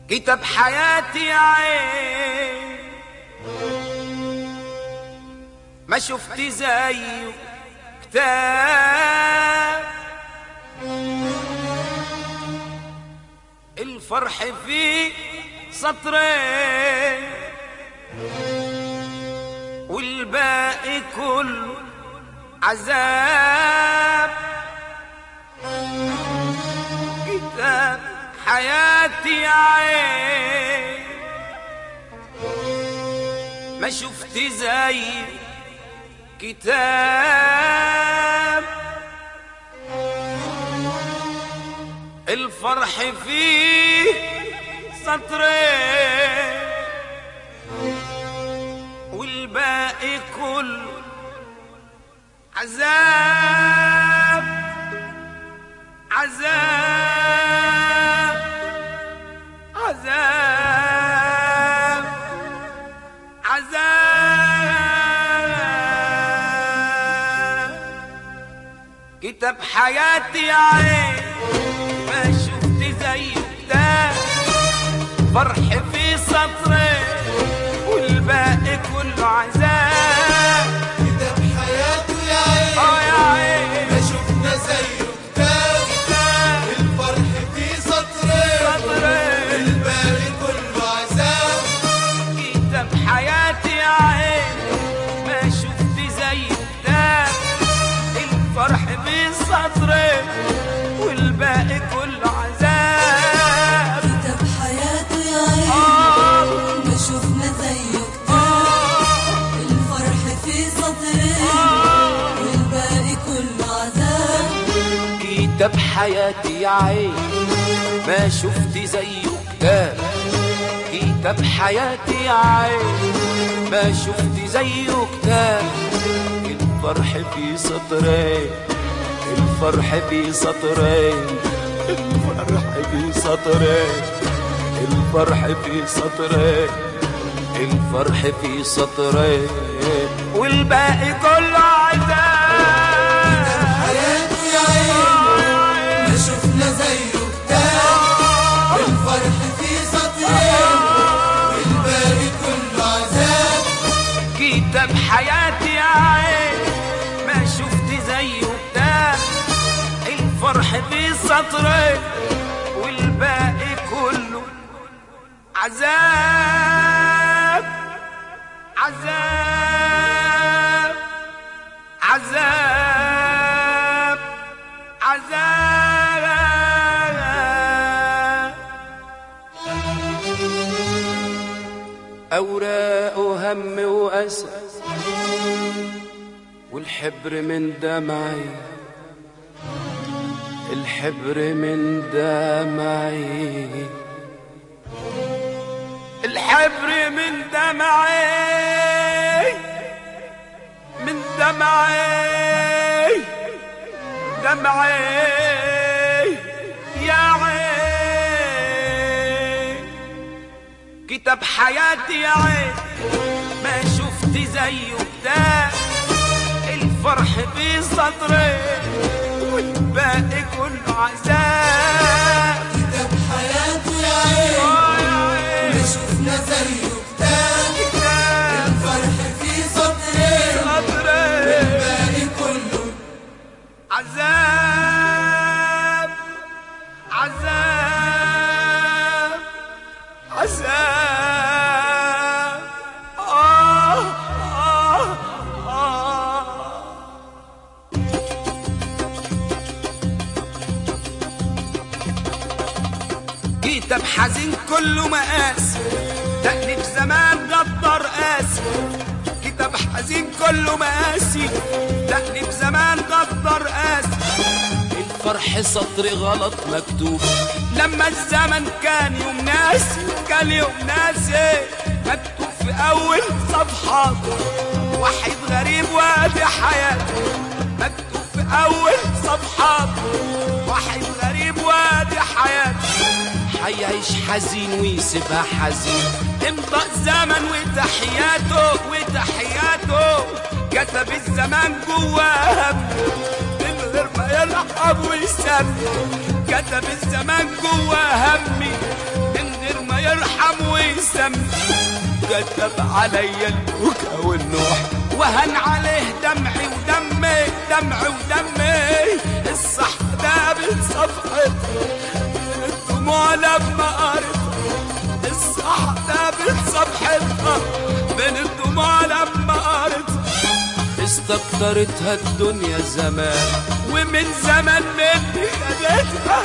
كتاب حياتي يا عين ما شفت زيه كتاب الفرح فيه سطرين والباقي كله عذاب كتاب حياتي يا عين ما شفت زي كتاب الفرح فيه سطرين والباقي كله عذاب عذاب عذاب عذاب كتاب حياتي يا عين ما شفت زيه كتاب فرح في سطرين والباقي كله عذاب كتاب حياته يا عين اه يا عين ما شفنا زيه كتاب كتاب الفرح فيه سطرين سطرين الباقي كله عذاب كتاب حياتي يا عين ما شفت زي كتاب الفرح بالسطرين والباقي كله عذاب كتاب حياته يا عين آه ما شفنا زيه كتاب الفرح في سطرين والباقي كله عذاب كتاب حياتي يا عين ما شفت زيه كتاب كتاب حياتي يا عين ما شفت زيه كتاب الفرح في سطرين الفرح في سطرين الفرح في سطرين الفرح في سطرين الفرح في سطرين والباقي كله عذاب حياته يا عين ما شفنا زيه كتاب الفرح فيه سطرين والباقي كله عذاب كتاب حياتي يا عين ما شفت زيه كتاب الفرح في سطرين والباقي كله عذاب عذاب عذاب عذاب أوراق وهم وأسى والحبر من دمعي الحبر من دمعي الحبر من دمعي من دمعي دمعي يا عين كتاب حياتي يا عين ما شفت زيه كتاب الفرح في سطري والباقي كله عذاب كتاب حياته يا عين آه يا عين ما شفنا زيه كتاب كتاب الفرح فيه سطرين سطري الباقي كله عذاب عذاب عذاب آه آه آه كتاب حزين كله مقاس تأليف زمان غدر قاسي كتاب حزين كله مقاسي تأليف زمان غدر قاسي الفرح سطر غلط مكتوب لما الزمن كان يوم ناسي كان يوم ناسي مكتوب في أول صفحة وحيد غريب وادي حياته مكتوب في أول صفحة وحيد غريب وادي حياته حيعيش حزين ويسيبها حزين امضى الزمن وتحياته وتحياته كتب الزمان جواه من غير ما يلعب ويسمي كتب الزمان جواه همي من غير ما الدم كتب عليا البكا والنوح وهن عليه دمعي ودمي دمعي ودمي الصح دابت صفحة من الدموع لما قريت الصح دابت صفحتها من الدموع لما قريت استكترتها الدنيا زمان ومن زمان مني خدتها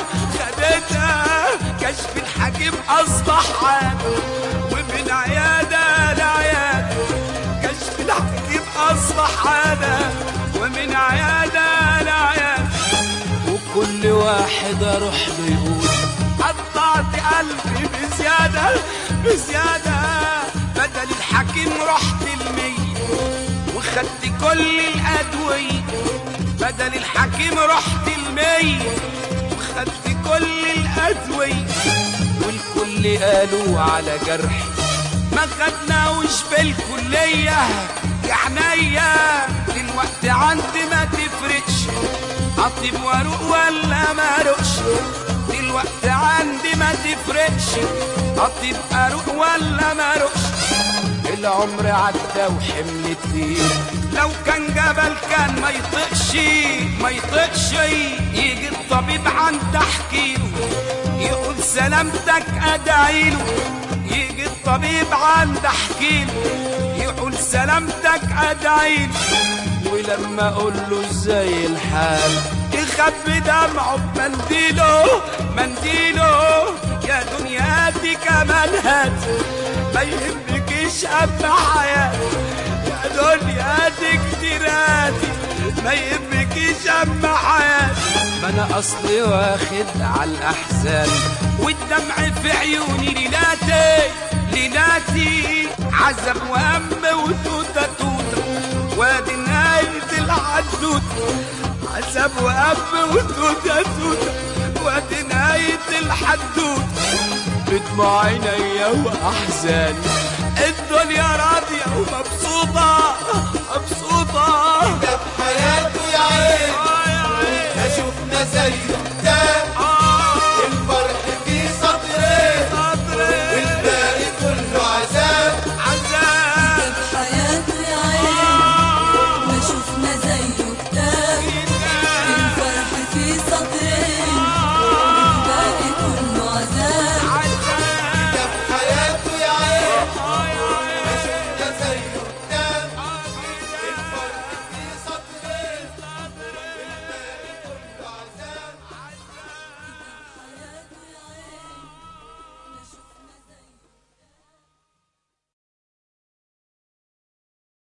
خدتها كشف الحكيم اصبح عام ومن عيادة لعيادة كشف الحكيم اصبح عادة ومن عيادة لعيادة وكل واحد اروح له يقول قطعت قلبي بزيادة بزيادة بدل الحكيم رحت المية وخدت كل الأدوية بدل الحكيم رحت المية وخدت كل الأدوية والكل قالوا على جرحي ما خدناوش في الكلية يا عينيا دلوقتي عندي ما تفرقش اطيب واروق ولا ما اروقش دلوقتي عندي ما تفرقش اطيب اروق ولا ما اروقش العمر عدى وحمل تقيل لو كان جبل كان ما يطقش ما يطقش يجي الطبيب عند تحكيله يقول سلامتك ادعيله يجي الطبيب عند احكيله يقول سلامتك ادعيله ولما اقول له ازاي الحال يخبي دمعه بمنديله منديله يا دنيا دي كمان هات ما يهمكيش اما حياتي يا دنيا دي كتيراتي ما يهمكيش اما حياتي ما انا اصلي واخد على الاحزان والدمع في عيوني ليلاتي ليلاتي عذب وهم وتوته توته وادي نهاية الحدوته عذب وهم وتوته توته وادي نهاية الحدوته بدموع عينيا واحزاني الدنيا راضية ومبسوطة مبسوطة ده بحياته يا عين